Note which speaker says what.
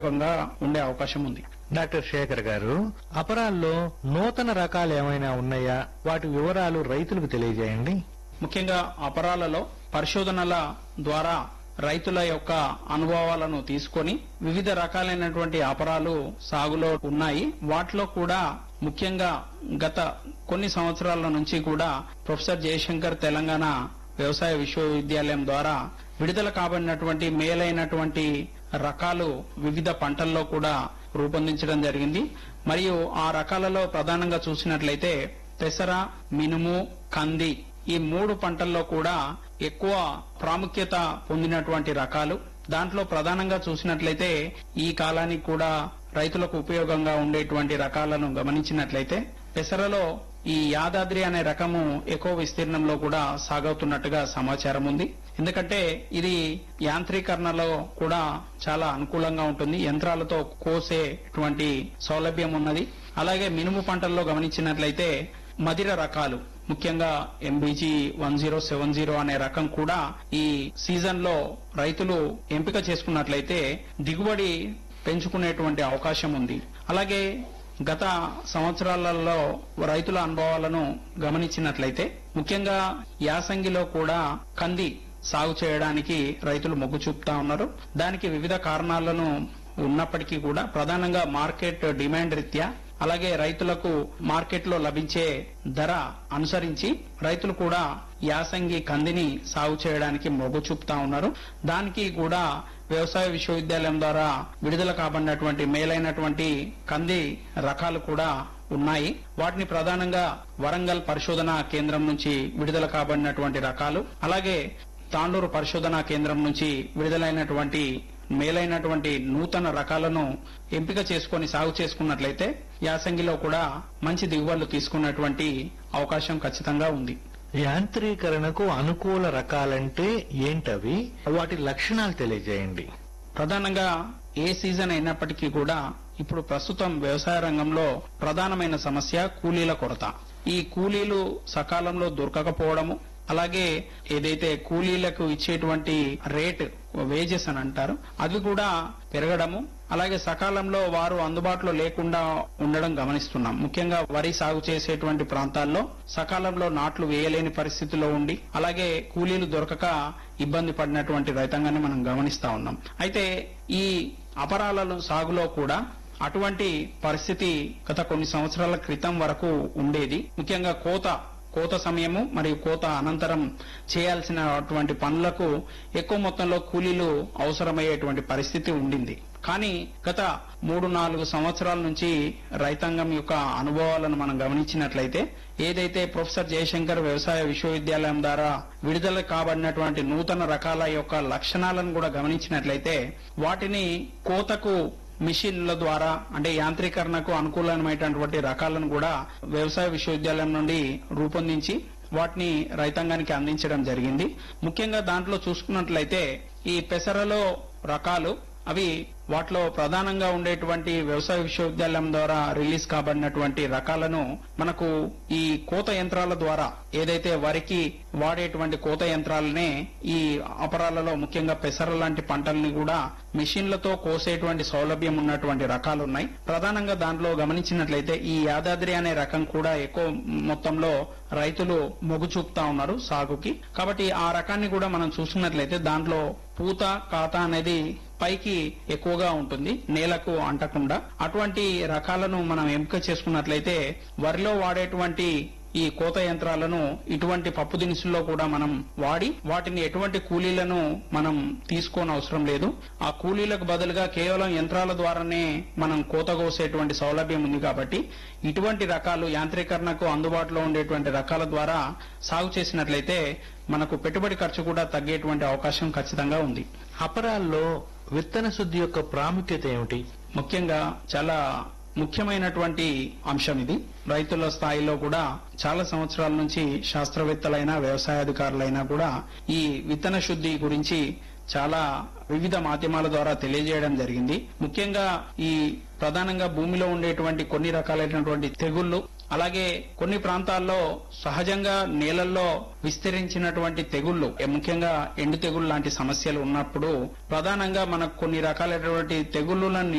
Speaker 1: ఉపయోగంగా ఉండే అవకాశం ఉంది
Speaker 2: డాక్టర్ శేఖర్ గారు అపరాల్లో నూతన రకాలు ఏమైనా ఉన్నాయా వాటి వివరాలు రైతులకు తెలియజేయండి
Speaker 1: ముఖ్యంగా అపరాలలో పరిశోధనల ద్వారా రైతుల యొక్క అనుభవాలను తీసుకొని వివిధ రకాలైనటువంటి అపరాలు సాగులో ఉన్నాయి వాటిలో కూడా ముఖ్యంగా గత కొన్ని సంవత్సరాల నుంచి కూడా ప్రొఫెసర్ జయశంకర్ తెలంగాణ వ్యవసాయ విశ్వవిద్యాలయం ద్వారా విడుదల కాబడినటువంటి మేలైనటువంటి రకాలు వివిధ పంటల్లో కూడా రూపొందించడం జరిగింది మరియు ఆ రకాలలో ప్రధానంగా చూసినట్లయితే పెసర మినుము కంది ఈ మూడు పంటల్లో కూడా ఎక్కువ ప్రాముఖ్యత పొందినటువంటి రకాలు దాంట్లో ప్రధానంగా చూసినట్లయితే ఈ కాలానికి కూడా రైతులకు ఉపయోగంగా ఉండేటువంటి రకాలను గమనించినట్లయితే పెసరలో ఈ యాదాద్రి అనే రకము ఎక్కువ విస్తీర్ణంలో కూడా సాగవుతున్నట్టుగా సమాచారం ఉంది ఎందుకంటే ఇది యాంత్రీకరణలో కూడా చాలా అనుకూలంగా ఉంటుంది యంత్రాలతో కోసేటువంటి సౌలభ్యం ఉన్నది అలాగే మినుము పంటల్లో గమనించినట్లయితే మదిర రకాలు ముఖ్యంగా M B G one zero seven zero అనే రకం కూడా ఈ సీజన్ లో రైతులు ఎంపిక చేసుకున్నట్లయితే దిగుబడి పెంచుకునేటువంటి అవకాశం ఉంది అలాగే గత సంవత్సరాలలో రైతుల అనుభవాలను గమనించినట్లయితే ముఖ్యంగా యాసంగిలో కూడా కంది సాగు చేయడానికి రైతులు మొగ్గు చూపుతా ఉన్నారు దానికి వివిధ కారణాలను ఉన్నప్పటికీ కూడా ప్రధానంగా మార్కెట్ డిమాండ్ రీత్యా అలాగే రైతులకు మార్కెట్లో లభించే ధర అనుసరించి రైతులు కూడా యాసంగి కందిని సాగు చేయడానికి మొగ్గు చూపుతా ఉన్నారు దానికి కూడా వ్యవసాయ విశ్వవిద్యాలయం ద్వారా విడుదల కాబడినటువంటి మేలైనటువంటి కంది రకాలు కూడా ఉన్నాయి వాటిని ప్రధానంగా వరంగల్ పరిశోధన కేంద్రం నుంచి విడుదల కాబడినటువంటి రకాలు అలాగే తాండూరు పరిశోధన కేంద్రం నుంచి విడుదలైనటువంటి మేలైనటువంటి నూతన రకాలను ఎంపిక చేసుకొని సాగు చేసుకున్నట్లయితే యాసంగిలో కూడా మంచి దిగుబడులు తీసుకున్నటువంటి అవకాశం ఖచ్చితంగా ఉంది
Speaker 2: యాంత్రీకరణకు అనుకూల రకాలంటే ఏంటవి వాటి లక్షణాలు తెలియజేయండి
Speaker 1: ప్రధానంగా ఏ సీజన్ అయినప్పటికీ కూడా ఇప్పుడు ప్రస్తుతం వ్యవసాయ రంగంలో ప్రధానమైన సమస్య కూలీల కొరత ఈ కూలీలు సకాలంలో దొరకకపోవడము అలాగే ఏదైతే కూలీలకు ఇచ్చేటువంటి రేట్ వేజెస్ అని అంటారు అవి కూడా పెరగడము అలాగే సకాలంలో వారు అందుబాటులో లేకుండా ఉండడం గమనిస్తున్నాం ముఖ్యంగా వరి సాగు చేసేటువంటి ప్రాంతాల్లో సకాలంలో నాట్లు వేయలేని పరిస్థితిలో ఉండి అలాగే కూలీలు దొరకక ఇబ్బంది పడినటువంటి రైతాంగాన్ని మనం గమనిస్తా ఉన్నాం అయితే ఈ అపరాల సాగులో కూడా అటువంటి పరిస్థితి గత కొన్ని సంవత్సరాల క్రితం వరకు ఉండేది ముఖ్యంగా కోత కోత సమయము మరియు కోత అనంతరం చేయాల్సినటువంటి పనులకు ఎక్కువ మొత్తంలో కూలీలు అవసరమయ్యేటువంటి పరిస్థితి ఉండింది కానీ గత మూడు నాలుగు సంవత్సరాల నుంచి రైతాంగం యొక్క అనుభవాలను మనం గమనించినట్లయితే ఏదైతే ప్రొఫెసర్ జయశంకర్ వ్యవసాయ విశ్వవిద్యాలయం ద్వారా విడుదల కాబడినటువంటి నూతన రకాల యొక్క లక్షణాలను కూడా గమనించినట్లయితే వాటిని కోతకు మిషన్ల ద్వారా అంటే యాంత్రీకరణకు అనుకూలమైనటువంటి రకాలను కూడా వ్యవసాయ విశ్వవిద్యాలయం నుండి రూపొందించి వాటిని రైతాంగానికి అందించడం జరిగింది ముఖ్యంగా దాంట్లో చూసుకున్నట్లయితే ఈ పెసరలో రకాలు అవి వాటిలో ప్రధానంగా ఉండేటువంటి వ్యవసాయ విశ్వవిద్యాలయం ద్వారా రిలీజ్ కాబడినటువంటి రకాలను మనకు ఈ కోత యంత్రాల ద్వారా ఏదైతే వరికి వాడేటువంటి కోత యంత్రాలనే ఈ అపరాలలో ముఖ్యంగా పెసర లాంటి పంటల్ని కూడా మిషన్లతో కోసేటువంటి సౌలభ్యం ఉన్నటువంటి రకాలు ఉన్నాయి ప్రధానంగా దాంట్లో గమనించినట్లయితే ఈ యాదాద్రి అనే రకం కూడా ఎక్కువ మొత్తంలో రైతులు మొగ్గు చూపుతా ఉన్నారు సాగుకి కాబట్టి ఆ రకాన్ని కూడా మనం చూసుకున్నట్లయితే దాంట్లో పూత కాత అనేది పైకి ఎక్కువగా ఉంటుంది నేలకు అంటకుండా అటువంటి రకాలను మనం ఎంపిక చేసుకున్నట్లయితే వరిలో వాడేటువంటి ఈ కోత యంత్రాలను ఇటువంటి పప్పు దినుసుల్లో కూడా మనం వాడి వాటిని ఎటువంటి కూలీలను మనం తీసుకోని అవసరం లేదు ఆ కూలీలకు బదులుగా కేవలం యంత్రాల ద్వారానే మనం కోత కోసేటువంటి సౌలభ్యం ఉంది కాబట్టి ఇటువంటి రకాలు యాంత్రీకరణకు అందుబాటులో ఉండేటువంటి రకాల ద్వారా సాగు చేసినట్లయితే మనకు పెట్టుబడి ఖర్చు కూడా తగ్గేటువంటి అవకాశం ఖచ్చితంగా ఉంది
Speaker 2: అపరాల్లో విత్తన శుద్ధి యొక్క ప్రాముఖ్యత ఏమిటి
Speaker 1: ముఖ్యంగా చాలా ముఖ్యమైనటువంటి అంశం ఇది రైతుల స్థాయిలో కూడా చాలా సంవత్సరాల నుంచి శాస్త్రవేత్తలైనా వ్యవసాయాధికారులైనా కూడా ఈ విత్తన శుద్ధి గురించి చాలా వివిధ మాధ్యమాల ద్వారా తెలియజేయడం జరిగింది ముఖ్యంగా ఈ ప్రధానంగా భూమిలో ఉండేటువంటి కొన్ని రకాలైనటువంటి తెగుళ్లు అలాగే కొన్ని ప్రాంతాల్లో సహజంగా నేలల్లో విస్తరించినటువంటి తెగుళ్లు ఏ ముఖ్యంగా ఎండు తెగుళ్ళు లాంటి సమస్యలు ఉన్నప్పుడు ప్రధానంగా మనకు కొన్ని రకాలైనటువంటి తెగుళ్లను